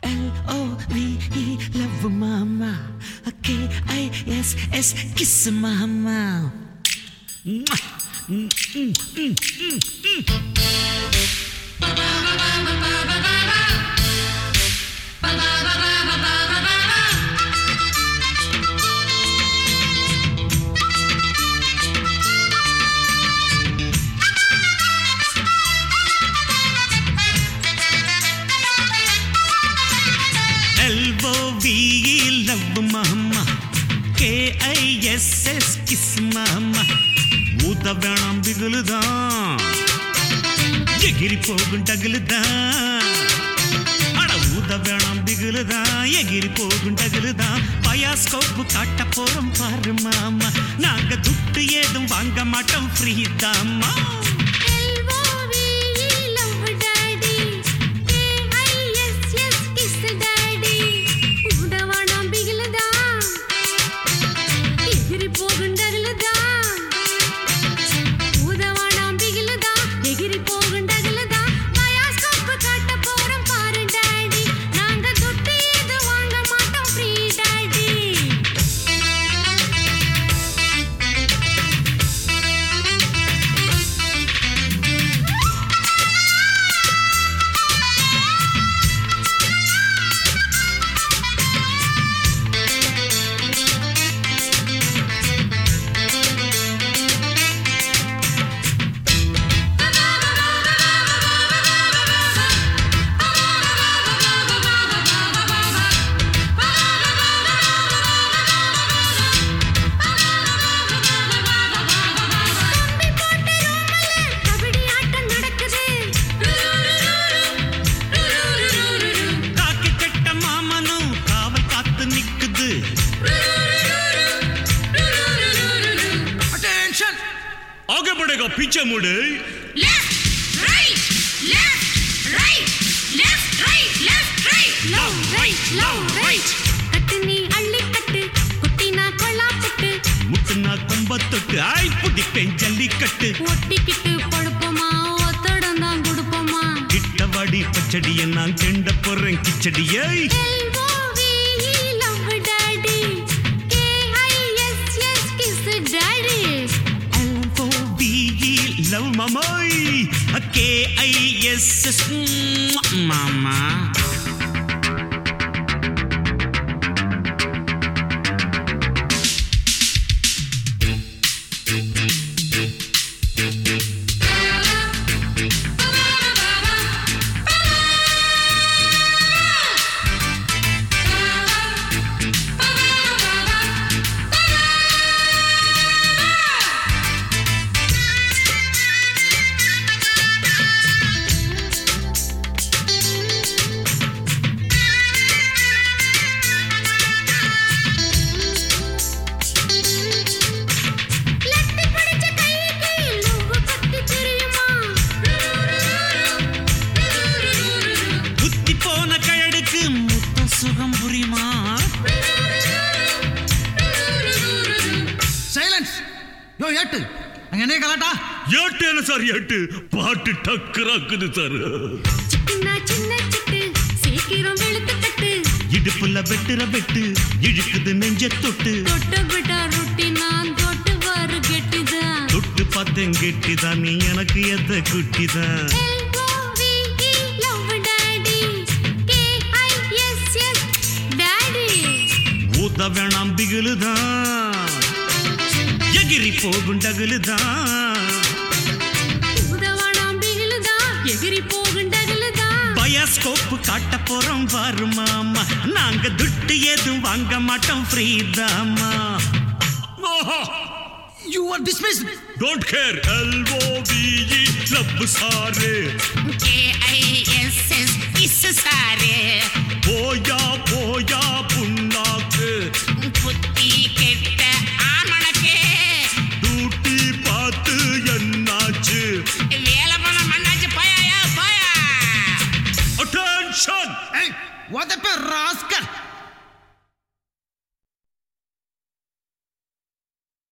L-O-V-E, love mama. K-I-S-S, kiss mama. Mwah. Mm, mm, mm, mm, mm. L-O-V-E, love mama. K-I-S-S, kiss mama. ஊத்த வேணாம் பிகுலுதான் எகிரி போகும் டகுலுதான் அட ஊத வேணாம் பிகுலுதான் எகிரி போகும் டகுலுதான் பயாஸ்கோப்பு காட்ட போறோம் பாரு மாமா நாங்க துட்டு ஏதும் வாங்க மாட்டோம் ஃப்ரீ தாம்மா L-O-V-E, love daddy. K-I-S-S, kiss daddy. உதவானாம் பிகிலுதான். எகிரி போகுண்டகலுதான். உதவானாம் பிகிலுதான். எகிரி போகுண்டகலுதான். பயாஸ்கோப்பு காட்ட போறோம் பாரு daddy. நாங்க துட்டு ஏது வாங்க மாட்டோம் free daddy. கம்பி போட்ட ரூமல்ல கபடி ஆட்டம் நடக்குது காக்கி கட்ட மாமனும் காவல் காத்து நிக்குது அட்டென்ஷன் ஆக படேகா பீச்சே மூடு left right left right left right left right love right love right கட்டு நீ அள்ளி கட்டு குட்டினா கொள்ளா புட்டு முட்டுனா கொம்பத்தொட்டு ஆய் புடிப்பேன் ஜல்லிக்கட்டு ஒட்டிக்கிட்டு படுப்போமா ஒத்தடம் தான் கொடுப்போமா கிட்டவாடி பச்சடிய நான் கெண்ட போறேன் கிச்சடியை L-O-V-E, love daddy. K-I-S-S, kiss daddy. L-O-V-E, love மாமாய் K-I-S-S, மாமா லட்டு பிடிச்ச கைக்கு லவ்வு பத்தி தெரியுமா? புத்தி போன கழடுக்கு முத்த சுகம் புரியுமா சைலன்ஸ் யோ ஏட்டு அங்க என்ன கலாட்டா ஏட்டு என்ன சார் ஏட்டு பாட்டு டக்கராக்குது சார் சிட்டுனா சின்ன சிட்டு, சீக்கிரம் வெளுத்து கட்டு. இடுப்புல வெட்டுற வெட்டு இழுக்குது நெஞ்ச தொட்டு தொட்டு விட்டா ரொட்டினா, தொட்டு பாரு கெட்டிதான். தொட்டு பார்த்தேன் கெட்டிதான் நீ எனக்கு எத்த குட்டிதான் L-O-V-E, love daddy. K-I-S-S, daddy. ஊத்த வேணாம் பிகுலுதான் எகிரி போகும் டகுலுதான் உதவானாம் பிகிலுதான், எகிரி போகுண்டகலுதான். பயாஸ்கோப்பு காட்ட போறோம் பாரு மாமா நாங்க துட்டு ஏதும் வாங்க மாட்டோம் ஃப்ரீ தாமா you are dismissed don't care L O V E love sir K-I-S-S, kiss sir போயா போயா புண்ணாக்கு